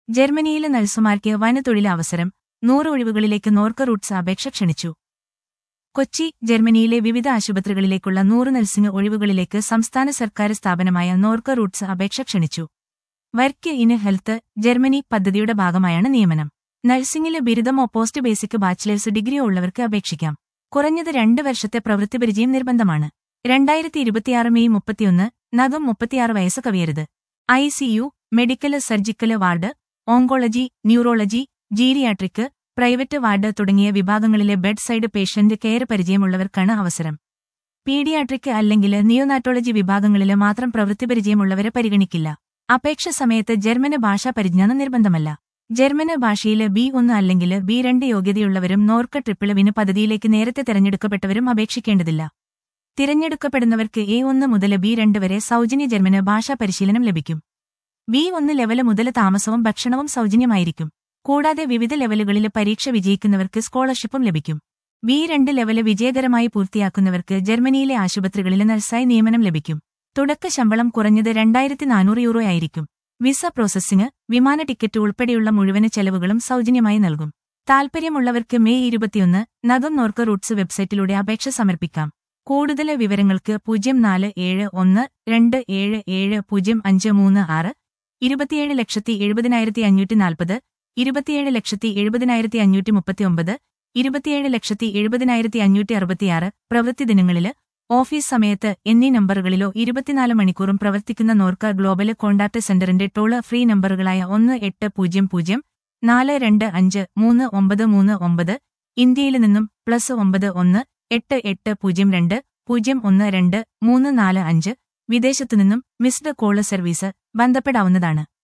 ജർമ്മനിയിലെ നഴ്സുമാർക്ക് വനതൊഴിൽ അവസരം നൂറ് ഒഴിവുകളിലേക്ക് നോർക്ക റൂട്ട്സ് അപേക്ഷ ക്ഷണിച്ചു കൊച്ചി ജർമ്മനിയിലെ വിവിധ ആശുപത്രികളിലേക്കുള്ള നൂറ് നഴ്സിംഗ് ഒഴിവുകളിലേക്ക് സംസ്ഥാന സർക്കാർ സ്ഥാപനമായ നോർക്ക റൂട്ട്സ് അപേക്ഷ ക്ഷണിച്ചു വർക്ക് ഇൻ ഹെൽത്ത് ജർമ്മനി പദ്ധതിയുടെ ഭാഗമായാണ് നിയമനം നഴ്സിംഗിലെ ബിരുദമോ പോസ്റ്റ് ബേസിക് ബാച്ചിലേഴ്സ് ഡിഗ്രിയോ ഉള്ളവർക്ക് അപേക്ഷിക്കാം കുറഞ്ഞത് രണ്ട് വർഷത്തെ പ്രവൃത്തിപരിചയം നിർബന്ധമാണ് രണ്ടായിരത്തി ഇരുപത്തിയാറ് മെയ് മുപ്പത്തിയൊന്ന് നഖം മുപ്പത്തിയാറ് വയസ്സ് കവിയരുത് I C U medical surgical ward oncology neurology geriatric private ward തുടങ്ങിയ വിഭാഗങ്ങളിലെ ബെഡ് സൈഡ് പേഷ്യന്റ് കെയർ പരിചയമുള്ളവർക്കാണ് അവസരം പീഡിയാട്രിക് അല്ലെങ്കിൽ നിയോനാറ്റോളജി വിഭാഗങ്ങളിലെ മാത്രം പ്രവൃത്തിപരിചയമുള്ളവരെ പരിഗണിക്കില്ല അപേക്ഷ സമയത്ത് ജർമ്മന് ഭാഷാ പരിജ്ഞാനം നിർബന്ധമല്ല ജർമ്മന് ഭാഷയില് ബി ഒന്ന് അല്ലെങ്കിൽ ബി രണ്ട് യോഗ്യതയുള്ളവരും നോർക്ക ട്രിപ്പിളവിന് പദ്ധതിയിലേക്ക് നേരത്തെ തെരഞ്ഞെടുക്കപ്പെട്ടവരും അപേക്ഷിക്കേണ്ടതില്ല തിരഞ്ഞെടുക്കപ്പെടുന്നവർക്ക് എ ഒന്ന് മുതൽ ബി രണ്ട് വരെ സൗജന്യ ജർമ്മന് ഭാഷാ പരിശീലനം ലഭിക്കും ബി ഒന്ന് ലെവല് മുതൽ താമസവും ഭക്ഷണവും സൗജന്യമായിരിക്കും കൂടാതെ വിവിധ ലെവലുകളിൽ പരീക്ഷ വിജയിക്കുന്നവർക്ക് സ്കോളർഷിപ്പും ലഭിക്കും ബി രണ്ട് ലെവല് വിജയകരമായി പൂർത്തിയാക്കുന്നവർക്ക് ജർമ്മനിയിലെ ആശുപത്രികളിൽ നഴ്സായി നിയമനം ലഭിക്കും തുടക്ക ശമ്പളം കുറഞ്ഞത് രണ്ടായിരത്തി നാനൂറ് യൂറോ ആയിരിക്കും വിസ പ്രോസസ്സിംഗ് വിമാന ടിക്കറ്റ് ഉൾപ്പെടെയുള്ള മുഴുവന് ചെലവുകളും സൗജന്യമായി നൽകും താൽപ്പര്യമുള്ളവർക്ക് മെയ് ഇരുപത്തിയൊന്ന് നഗം നോർക്ക റൂട്ട്സ് വെബ്സൈറ്റിലൂടെ അപേക്ഷ സമർപ്പിക്കാം കൂടുതൽ വിവരങ്ങൾക്ക് പൂജ്യം നാല് ഏഴ് ഒന്ന് രണ്ട് ഏഴ് ഏഴ് പൂജ്യം അഞ്ച് മൂന്ന് ആറ് ഇരുപത്തിയേഴ് ലക്ഷത്തി എഴുപതിനായിരത്തി അഞ്ഞൂറ്റി നാൽപ്പത് ഇരുപത്തിയേഴ് ലക്ഷത്തി എഴുപതിനായിരത്തി അഞ്ഞൂറ്റി മുപ്പത്തിയൊമ്പത് ഇരുപത്തിയേഴ് ലക്ഷത്തി എഴുപതിനായിരത്തി അഞ്ഞൂറ്റി അറുപത്തിയാറ് പ്രവൃത്തി ദിനങ്ങളില് ഓഫീസ് സമയത്ത് എന്നീ നമ്പറുകളിലോ ഇരുപത്തിനാല് മണിക്കൂറും പ്രവർത്തിക്കുന്ന നോർക്ക ഗ്ലോബൽ കോണ്ടാക്ട് സെന്ററിന്റെ ടോള് ഫ്രീ നമ്പറുകളായ ഒന്ന് എട്ട് പൂജ്യം പൂജ്യം നാല് രണ്ട് അഞ്ച് മൂന്ന് ഒമ്പത് മൂന്ന് ഒമ്പത് ഇന്ത്യയിൽ നിന്നും പ്ലസ് ഒമ്പത് ഒന്ന് എട്ട് എട്ട് പൂജ്യം രണ്ട് പൂജ്യം ഒന്ന് രണ്ട് മൂന്ന് നാല് അഞ്ച് വിദേശത്തുനിന്നും മിസ്ഡ് കോള് സർവീസ് ബന്ധപ്പെടാവുന്നതാണ്